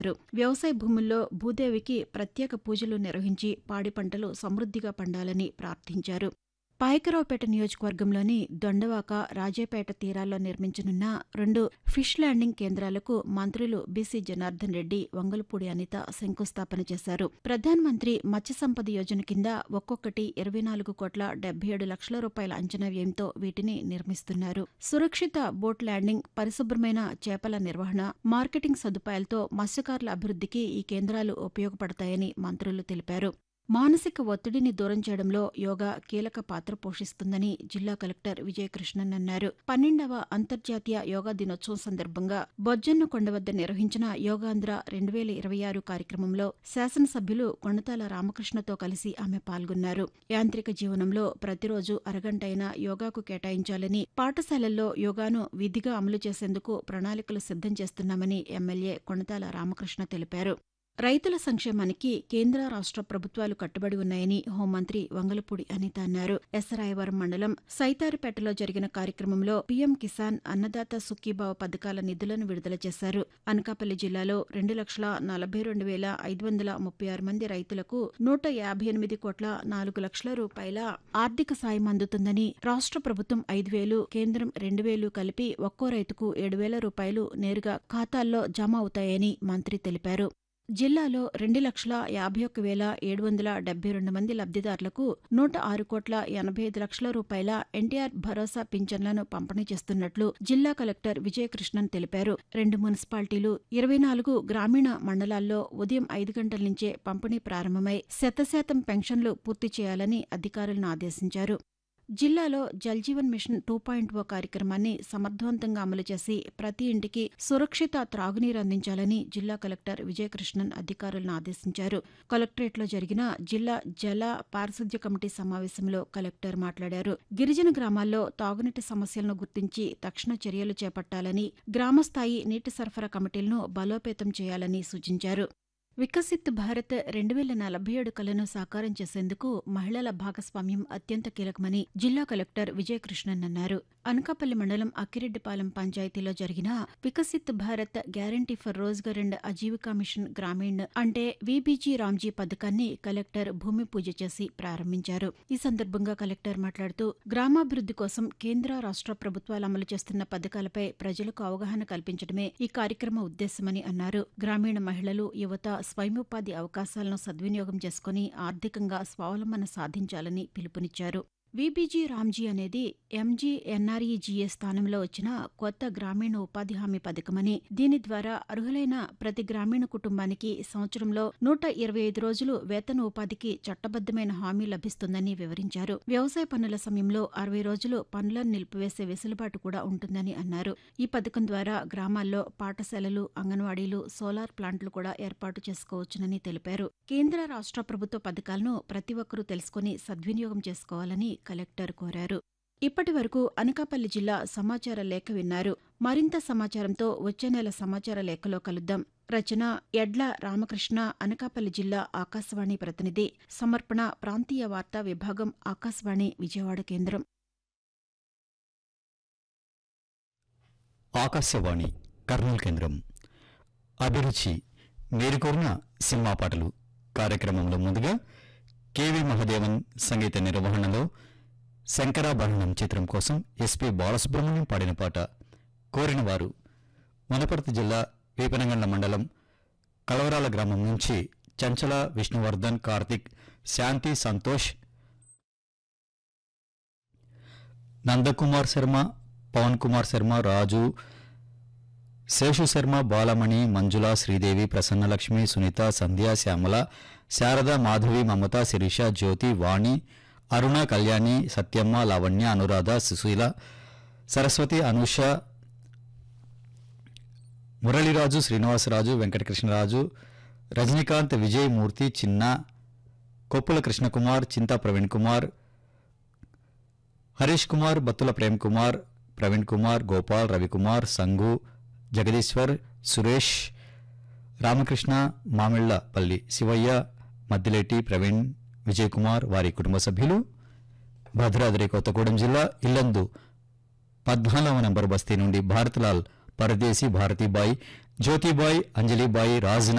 వ్యవసాయ భూముల్లో భూదేవికి ప్రత్యేక పూజలు నిర్వహించి పాడి పంటలు సమృద్ధిగా పండాలని ప్రార్థించారు పాయకరావుపేట నియోజకవర్గంలోని దొండవాక రాజేపేట తీరాల్లో నిర్మించనున్న రెండు ఫిష్ ల్యాండింగ్ కేంద్రాలకు మంత్రులు బీసీ జనార్దన్ రెడ్డి వంగలపూడి అనిత శంకుస్థాపన చేశారు ప్రధానమంత్రి మత్స్య సంపద యోజన కింద ఒక్కొక్కటి ఇరవై నాలుగు కోట్ల డెబ్బై ఏడు లక్షల రూపాయల అంచనా వ్యయంతో వీటిని నిర్మిస్తున్నారు సురక్షిత బోట్ ల్యాండింగ్ పరిశుభ్రమైన చేపల నిర్వహణ మార్కెటింగ్ సదుపాయాలతో మత్స్యకారుల అభివృద్ధికి ఈ కేంద్రాలు ఉపయోగపడతాయని మంత్రులు తెలిపారు మానసిక ఒత్తిడిని దూరం చేయడంలో యోగా కీలక పాత్ర పోషిస్తుందని జిల్లా కలెక్టర్ విజయకృష్ణన్ అన్నారు పన్నెండవ అంతర్జాతీయ యోగా దినోత్సవం సందర్భంగా బొజ్జన్న కొండ వద్ద నిర్వహించిన యోగాంధ్ర రెండు వేల ఇరవై ఆరు కార్యక్రమంలో శాసనసభ్యులు కొండతాల రామకృష్ణతో కలిసి ఆమె పాల్గొన్నారు యాంత్రిక జీవనంలో ప్రతిరోజు అరగంటైనా యోగాకు కేటాయించాలని పాఠశాలల్లో యోగాను విధిగా అమలు చేసేందుకు ప్రణాళికలు సిద్ధం చేస్తున్నామని ఎమ్మెల్యే కొండతాల రామకృష్ణ తెలిపారు రైతుల సంక్షేమానికి కేంద్ర రాష్ట్ర ప్రభుత్వాలు కట్టుబడి ఉన్నాయని హోంమంత్రి వంగలపూడి అనిత అన్నారు ఎస్రాయవరం మండలం సైతారిపేటలో జరిగిన కార్యక్రమంలో పీఎం కిసాన్ అన్నదాత సుఖీభావ పథకాల నిధులను విడుదల చేశారు అనకాపల్లి జిల్లాలో రెండు లక్షల నలభై రెండు వేల ఐదు వందల ముప్పై ఆరు మంది రైతులకు నూట యాభై ఎనిమిది కోట్ల నాలుగు లక్షల రూపాయల ఆర్థిక సాయం అందుతుందని రాష్ట్ర ప్రభుత్వం ఐదు వేలు కేంద్రం రెండు వేలు కలిపి ఒక్కో రైతుకు ఏడు వేల రూపాయలు నేరుగా ఖాతాల్లో జమ అవుతాయని మంత్రి తెలిపారు జిల్లాలో రెండు లక్షల యాభై ఒక్క వేల ఏడు వందల డెబ్బై రెండు మంది లబ్దిదారులకు నూట ఆరు కోట్ల ఎనభై ఐదు లక్షల రూపాయల ఎన్టీఆర్ భరోసా పింఛన్లను పంపిణీ చేస్తున్నట్లు జిల్లా కలెక్టర్ విజయకృష్ణన్ తెలిపారు రెండు మున్సిపాలిటీలు ఇరవై నాలుగు గ్రామీణ మండలాల్లో ఉదయం ఐదు గంటల నుంచే పంపిణీ ప్రారంభమై శతశాతం పెన్షన్లు పూర్తి చేయాలని అధికారులను ఆదేశించారు జిల్లాలో Jal Jeevan mission two point O కార్యక్రమాన్ని సమర్థవంతంగా అమలు చేసి ప్రతి ఇంటికి సురక్షిత త్రాగునీరు అందించాలని జిల్లా కలెక్టర్ విజయకృష్ణన్ అధికారులను ఆదేశించారు కలెక్టరేట్లో జరిగిన జిల్లా జల పారిశుద్ధ్య కమిటీ సమావేశంలో కలెక్టర్ మాట్లాడారు గిరిజన గ్రామాల్లో తాగునీటి సమస్యలను గుర్తించి తక్షణ చర్యలు చేపట్టాలని గ్రామస్థాయి నీటి సరఫరా కమిటీలను బలోపేతం చేయాలని సూచించారు వికసిత్ భారత్ రెండు వేల నలభై ఏడు కలను సాకారం చేసేందుకు మహిళల భాగస్వామ్యం అత్యంత కీలకమని జిల్లా కలెక్టర్ విజయకృష్ణన్ అన్నారు అనకాపల్లి మండలం అక్కిరెడ్డిపాలెం పంచాయతీలో జరిగిన Viksit Bharat guarantee for Rozgar and Ajeevika mission Gramin అంటే విబీజీ రామ్జీ పథకాన్ని కలెక్టర్ భూమి పూజ చేసి ప్రారంభించారు ఈ సందర్భంగా కలెక్టర్ మాట్లాడుతూ గ్రామాభివృద్ధి కోసం కేంద్ర రాష్ట్ర ప్రభుత్వాలు అమలు చేస్తున్న పథకాలపై ప్రజలకు అవగాహన కల్పించడమే ఈ కార్యక్రమ ఉద్దేశమని అన్నారు గ్రామీణ మహిళలు యువత స్వయంఉపాధి అవకాశాలను సద్వినియోగం చేసుకుని ఆర్థికంగా స్వావలంబన సాధించాలని పిలుపునిచ్చారు విబీజీ రామ్జీ అనేది ఎంజీఎన్ఆర్ఈజీఏ స్థానంలో వచ్చిన కొత్త గ్రామీణ ఉపాధి హామీ పథకమని దీని ద్వారా అర్హులైన ప్రతి గ్రామీణ కుటుంబానికి సంవత్సరంలో నూట ఇరవై ఐదు రోజులు వేతన ఉపాధికి చట్టబద్దమైన హామీ లభిస్తుందని వివరించారు వ్యవసాయ పనుల సమయంలో అరవై రోజులు పనులను నిలిపివేసే వెసులుబాటు కూడా ఉంటుందని అన్నారు ఈ పథకం ద్వారా గ్రామాల్లో పాఠశాలలు అంగన్వాడీలు సోలార్ ప్లాంట్లు కూడా ఏర్పాటు చేసుకోవచ్చునని తెలిపారు కేంద్ర రాష్ట్ర ప్రభుత్వ పథకాలను ప్రతి ఒక్కరూ తెలుసుకుని సద్వినియోగం చేసుకోవాలని కలెక్టర్ కోరారు ఇప్పటి వరకు అనకాపల్లి జిల్లా సమాచార లేఖ విన్నారు మరింత సమాచారంతో వచ్చే నెల సమాచార లేఖలో కలుద్దాం రచన ఎడ్ల రామకృష్ణ అనకాపల్లి జిల్లా ఆకాశవాణి ప్రతినిధి సమర్పణ ప్రాంతీయ వార్తా విభాగం ఆకాశవాణి విజయవాడ కేంద్రం ఆకాశవాణి కర్నూలు కేంద్రం అభిరుచి మీరు కోరిన సినిమా పాటలు కార్యక్రమంలో ముందుగా కెవి మహదేవన్ సంగీత నిర్వహణలో శంకరాభరణం చిత్రం కోసం ఎస్పి బాలసుబ్రహ్మణ్యం పాడిన పాట కోరిన వారు వనపర్తి జిల్లా వేపనగండ్ల మండలం కలవరాల గ్రామం నుంచి చంచల విష్ణువర్ధన్ కార్తిక్ శాంతి సంతోష్ నందకుమార్ శర్మ పవన్ కుమార్ శర్మ రాజు శేషు శర్మ బాలమణి మంజుల శ్రీదేవి ప్రసన్నలక్ష్మి సునీత సంధ్య శ్యామల శారద మాధవి మమత శిరీష జ్యోతి వాణి అరుణ కళ్యాణి సత్యమ్మ లావణ్య అనురాధ సుశీల సరస్వతి అనూష మురళిరాజు శ్రీనివాసరాజు వెంకటకృష్ణరాజు రజనీకాంత్ విజయ్ మూర్తి చిన్న కొప్పుల కృష్ణకుమార్ చింతా ప్రవీణ్ కుమార్ హరీష్ కుమార్ బత్తుల ప్రేమ్ కుమార్ ప్రవీణ్ కుమార్ గోపాల్ రవికుమార్ సంగు జగదీశ్వర్ సురేష్ రామకృష్ణ మామిళ్లపల్లి శివయ్య మద్దిలేటి ప్రవీణ్ విజయ్ కుమార్ వారి కుటుంబ సభ్యులు భద్రాద్రి కొత్తగూడెం జిల్లా ఇల్లందు పద్నాలుగవ నంబర్ బస్తీ నుండి భారత్లాల్ పరదేశీ భారతీబాయి జ్యోతిబాయ్ అంజలిబాయి రాజ్